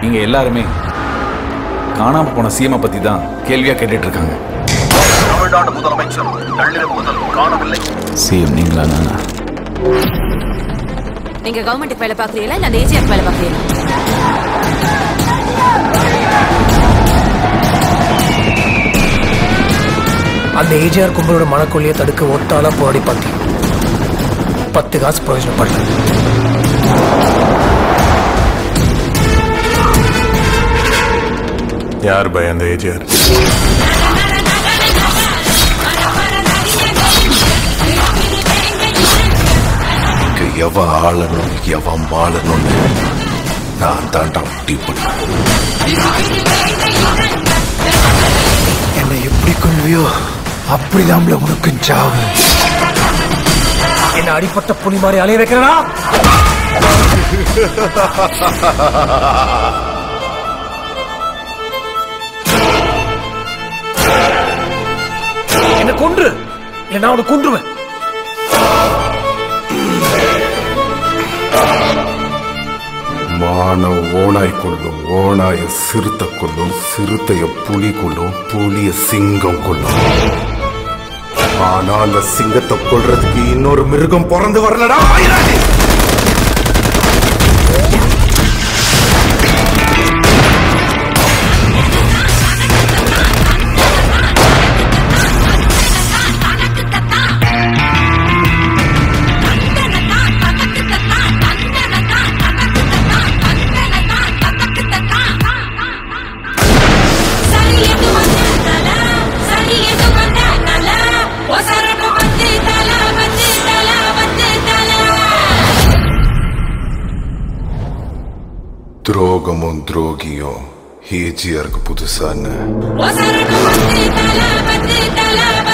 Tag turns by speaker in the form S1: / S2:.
S1: இங்க எல்லாருமே காணாம போன சீமை பத்தி தான் கேள்வியா கேட்டுட்டு இருக்காங்க
S2: தமிழ்நாடு முதலமைச்சர் நள்ளிரவு முதல் காணவில்லை
S1: சிஎம் நீங்களா நானா
S3: நீங்க கவர்மெண்ட்டுக்கு வேலை பாக்குறீங்களா இல்ல அந்த ஏஜிஆர் வேலை பாக்குறீங்களா
S4: அந்த ஏஜிஆர் கும்பலோட மனக்கொள்ளையை தடுக்க ஒத்தாளா போராடி பார்த்தேன் பத்து காசு பிரயோஜனப்படல
S5: யார் பய அந்த ஏஜிஆர்
S2: இங்க எவன் ஆளணும் எவன் மாளணும்னு நான் தாண்டா முடிவு பண்ணுவேன்
S4: என்னை எப்படி கொள்வியோ அப்படிதான் உனக்கு சாவு என்ன அடிப்பட்ட புலி மாதிரி அலைய வைக்கிறனா என்ன கொன்று இல்ல நான் உனக்கு கொன்றுவேன்
S2: மான ஓனாய் கொள்ளும் ஓனாய சிறுத்தை கொள்ளும் சிறுத்தைய புலி கொள்ளும் புலிய சிங்கம் கொள்ளும் ஆனா அந்த சிங்கத்தை கொல்றதுக்கு இன்னொரு மிருகம் பிறந்து வரலடா மயிலாடி துரோகமும் துரோகியும் ஏஜியாருக்கு புதுசான்னு
S6: ஒசரக்கு வந்து தல வந்து தல